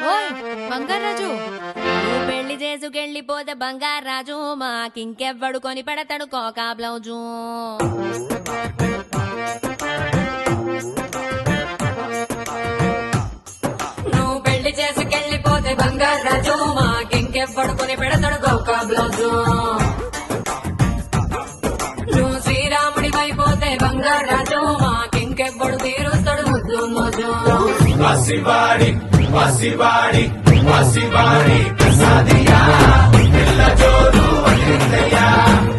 ఓయ్ బంగారాజు నువ్వు పెళ్లి చేసుకెళ్ళిపోతే బంగారాజు మాకింకెవ్వడు కొని పెడతాడు కోకా బ్లౌజు నువ్వు పెళ్లి చేసుకెళ్ళిపోతే బంగారాజు మాకింకెవ్వడు కొని పెడతాడు కోకా బ్లౌజు నువ్వు శ్రీరాముడి అయిపోతే బంగారాజు మాకింకెవ్వడు తీరుస్తాడు ముద్దు మోజు పసివాడి పసివాడి పసివాడి ప్రసాదియా పిల్ల జోరు వదిలిందయ్యా